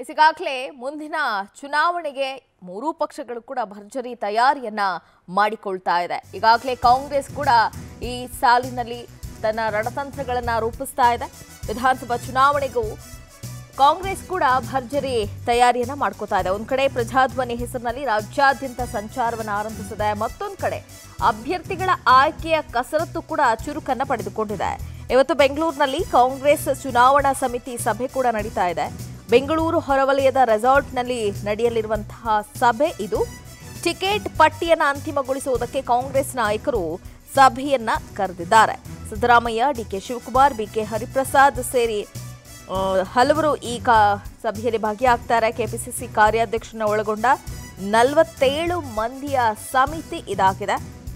ಈಗಾಗಲೇ ಮುಂದಿನ ಚುನಾವಣೆಗೆ ಮೂರೂ ಪಕ್ಷಗಳು ಕೂಡ ಭರ್ಜರಿ ತಯಾರಿಯನ್ನ ಮಾಡಿಕೊಳ್ತಾ ಇದೆ ಈಗಾಗಲೇ ಕಾಂಗ್ರೆಸ್ ಕೂಡ ಈ ಸಾಲಿನಲ್ಲಿ ತನ್ನ ರಣತಂತ್ರಗಳನ್ನ ರೂಪಿಸ್ತಾ ಇದೆ ವಿಧಾನಸಭಾ ಚುನಾವಣೆಗೂ ಕಾಂಗ್ರೆಸ್ ಕೂಡ ಭರ್ಜರಿ ತಯಾರಿಯನ್ನ ಮಾಡ್ಕೋತಾ ಇದೆ ಒಂದ್ ಕಡೆ ಪ್ರಜಾಧ್ವನಿ ಹೆಸರಿನಲ್ಲಿ ರಾಜ್ಯಾದ್ಯಂತ ಸಂಚಾರವನ್ನು ಆರಂಭಿಸಿದೆ ಮತ್ತೊಂದ್ ಕಡೆ ಅಭ್ಯರ್ಥಿಗಳ ಆಯ್ಕೆಯ ಕಸರತ್ತು ಕೂಡ ಚುರುಕನ್ನ ಪಡೆದುಕೊಂಡಿದೆ ಇವತ್ತು ಬೆಂಗಳೂರಿನಲ್ಲಿ ಕಾಂಗ್ರೆಸ್ ಚುನಾವಣಾ ಸಮಿತಿ ಸಭೆ ಕೂಡ ನಡೀತಾ ಇದೆ ಬೆಂಗಳೂರು ಹೊರವಲಯದ ರೆಸಾರ್ಟ್ನಲ್ಲಿ ನಡೆಯಲಿರುವಂತಹ ಸಭೆ ಇದು ಟಿಕೆಟ್ ಪಟ್ಟಿಯನ್ನು ಅಂತಿಮಗೊಳಿಸುವುದಕ್ಕೆ ಕಾಂಗ್ರೆಸ್ ನಾಯಕರು ಸಭೆಯನ್ನ ಕರೆದಿದ್ದಾರೆ ಸಿದ್ದರಾಮಯ್ಯ ಡಿಕೆ ಶಿವಕುಮಾರ್ ಬಿಕೆ ಹರಿಪ್ರಸಾದ್ ಸೇರಿ ಆ, ಹಲವರು ಈ ಕಾ ಸಭೆಯಲ್ಲಿ ಭಾಗಿಯಾಗ್ತಾರೆ ಕೆಪಿಸಿಸಿ ಕಾರ್ಯಾಧ್ಯಕ್ಷರನ್ನ ಒಳಗೊಂಡ ನಲವತ್ತೇಳು ಮಂದಿಯ ಸಮಿತಿ ಇದಾಗಿದೆ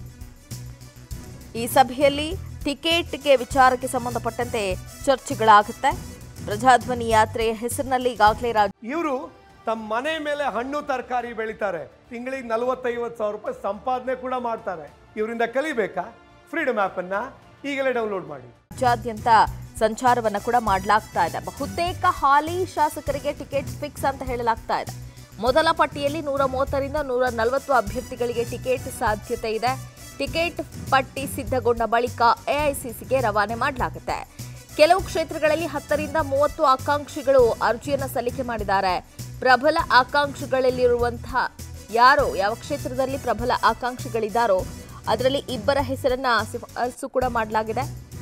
ಈ ಸಭೆಯಲ್ಲಿ ಟಿಕೆಟ್ಗೆ ವಿಚಾರಕ್ಕೆ ಸಂಬಂಧಪಟ್ಟಂತೆ ಚರ್ಚೆಗಳಾಗುತ್ತೆ ಪ್ರಜಾಧ್ವನಿ ಯಾತ್ರೆಯ ಹೆಸರಿನಲ್ಲಿ ಈಗಾಗಲೇ ರಾಜ್ಯ ಇವರು ತಮ್ಮ ಮನೆ ಮೇಲೆ ಹಣ್ಣು ತರಕಾರಿ ಬೆಳಿತಾರೆ ತಿಂಗಳಿಗೆ ನಲವತ್ತೈವತ್ತು ಸಾವಿರ ರೂಪಾಯಿ ಸಂಪಾದನೆ ಕೂಡ ಮಾಡ್ತಾರೆ ಇವರಿಂದ ಕಲಿಬೇಕಾ ಫ್ರೀಡಮ್ ಆ್ಯಪನ್ನು ಈಗಲೇ ಡೌನ್ಲೋಡ್ ಮಾಡಿ ರಾಜ್ಯಾದ್ಯಂತ ಸಂಚಾರವನ್ನ ಕೂಡ ಮಾಡಲಾಗ್ತಾ ಇದೆ ಬಹುತೇಕ ಹಾಲಿ ಶಾಸಕರಿಗೆ ಟಿಕೆಟ್ ಫಿಕ್ಸ್ ಅಂತ ಹೇಳಲಾಗ್ತಾ ಇದೆ ಮೊದಲ ಪಟ್ಟಿಯಲ್ಲಿ ನೂರ ಮೂವತ್ತರಿಂದ ನೂರ ನಲವತ್ತು ಅಭ್ಯರ್ಥಿಗಳಿಗೆ ಟಿಕೆಟ್ ಸಾಧ್ಯತೆ ಇದೆ ಟಿಕೆಟ್ ಪಟ್ಟಿ ಸಿದ್ಧಗೊಂಡ ಬಳಿಕ ಎಐಸಿಸಿಗೆ ರವಾನೆ ಮಾಡಲಾಗುತ್ತೆ ಕೆಲವು ಕ್ಷೇತ್ರಗಳಲ್ಲಿ ಹತ್ತರಿಂದ ಮೂವತ್ತು ಆಕಾಂಕ್ಷಿಗಳು ಅರ್ಜಿಯನ್ನು ಸಲ್ಲಿಕೆ ಮಾಡಿದ್ದಾರೆ ಪ್ರಬಲ ಆಕಾಂಕ್ಷಿಗಳಲ್ಲಿರುವಂತಹ ಯಾರು ಯಾವ ಕ್ಷೇತ್ರದಲ್ಲಿ ಪ್ರಬಲ ಆಕಾಂಕ್ಷಿಗಳಿದ್ದಾರೋ ಅದರಲ್ಲಿ ಇಬ್ಬರ ಹೆಸರನ್ನ ಶಿಫಾರಸು ಕೂಡ ಮಾಡಲಾಗಿದೆ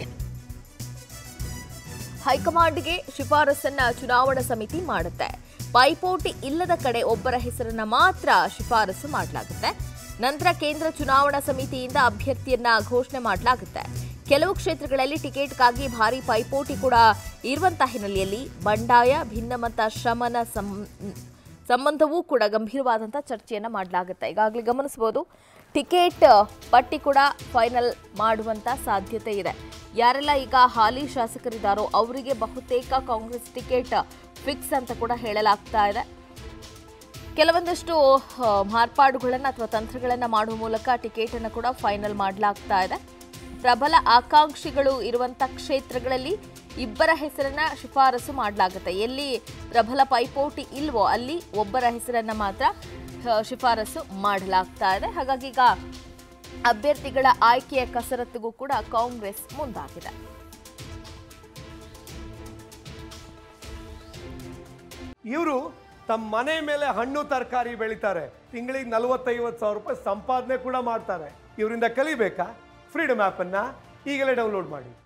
ಹೈಕಮಾಂಡ್ಗೆ ಶಿಫಾರಸನ್ನ ಚುನಾವಣಾ ಸಮಿತಿ ಮಾಡುತ್ತೆ ಪೈಪೋಟಿ ಇಲ್ಲದ ಕಡೆ ಒಬ್ಬರ ಹೆಸರನ್ನ ಮಾತ್ರ ಶಿಫಾರಸು ಮಾಡಲಾಗುತ್ತೆ ನಂತರ ಕೇಂದ್ರ ಚುನಾವಣಾ ಸಮಿತಿಯಿಂದ ಅಭ್ಯರ್ಥಿಯನ್ನ ಘೋಷಣೆ ಮಾಡಲಾಗುತ್ತೆ ಕೆಲವು ಕ್ಷೇತ್ರಗಳಲ್ಲಿ ಟಿಕೆಟ್ಗಾಗಿ ಭಾರಿ ಪೈಪೋಟಿ ಕೂಡ ಇರುವಂತಹ ಹಿನ್ನೆಲೆಯಲ್ಲಿ ಬಂಡಾಯ ಭಿನ್ನಮತ ಶಮನ ಸಂ- ಸಂಬಂಧವೂ ಕೂಡ ಗಂಭೀರವಾದಂಥ ಚರ್ಚೆಯನ್ನು ಮಾಡಲಾಗುತ್ತೆ ಈಗಾಗಲೇ ಗಮನಿಸಬಹುದು ಟಿಕೆಟ್ ಪಟ್ಟಿ ಕೂಡ ಫೈನಲ್ ಮಾಡುವಂಥ ಸಾಧ್ಯತೆ ಇದೆ ಯಾರೆಲ್ಲ ಈಗ ಹಾಲಿ ಶಾಸಕರಿದ್ದಾರೋ ಅವರಿಗೆ ಬಹುತೇಕ ಕಾಂಗ್ರೆಸ್ ಟಿಕೆಟ್ ಫಿಕ್ಸ್ ಅಂತ ಕೂಡ ಹೇಳಲಾಗ್ತಾ ಇದೆ ಕೆಲವೊಂದಷ್ಟು ಆ, ಮಾರ್ಪಾಡುಗಳನ್ನು ಅಥವಾ ತಂತ್ರಗಳನ್ನು ಮಾಡುವ ಮೂಲಕ ಟಿಕೆಟನ್ನು ಕೂಡ ಫೈನಲ್ ಮಾಡಲಾಗ್ತಾ ಇದೆ ಪ್ರಬಲ ಆಕಾಂಕ್ಷಿಗಳು ಇರುವಂಥ ಕ್ಷೇತ್ರಗಳಲ್ಲಿ ಇಬ್ಬರ ಹೆಸರನ್ನ ಶಿಫಾರಸು ಮಾಡಲಾಗುತ್ತೆ ಎಲ್ಲಿ ಪ್ರಬಲ ಪೈಪೋಟಿ ಇಲ್ವೋ ಅಲ್ಲಿ ಒಬ್ಬರ ಹೆಸರನ್ನ ಮಾತ್ರ ಆ, ಶಿಫಾರಸು ಮಾಡಲಾಗ್ತಾ ಇದೆ ಹಾಗಾಗಿ ಈಗ ಅಭ್ಯರ್ಥಿಗಳ ಆಯ್ಕೆಯ ಕಸರತ್ತಿಗೂ ಕೂಡ ಕಾಂಗ್ರೆಸ್ ಮುಂದಾಗಿದೆ ಇವರು ತಮ್ಮ ಮನೆ ಮೇಲೆ ಹಣ್ಣು ತರಕಾರಿ ಬೆಳಿತಾರೆ ತಿಂಗಳಿಗೆ ನಲವತ್ತೈವತ್ತು ಸಾವಿರ ರೂಪಾಯಿ ಸಂಪಾದನೆ ಕೂಡ ಮಾಡ್ತಾರೆ ಇವರಿಂದ ಕಲಿಬೇಕಾ ಫ್ರೀಡಮ್ ಆ್ಯಪನ್ನು ಈಗಲೇ ಡೌನ್ಲೋಡ್ ಮಾಡಿ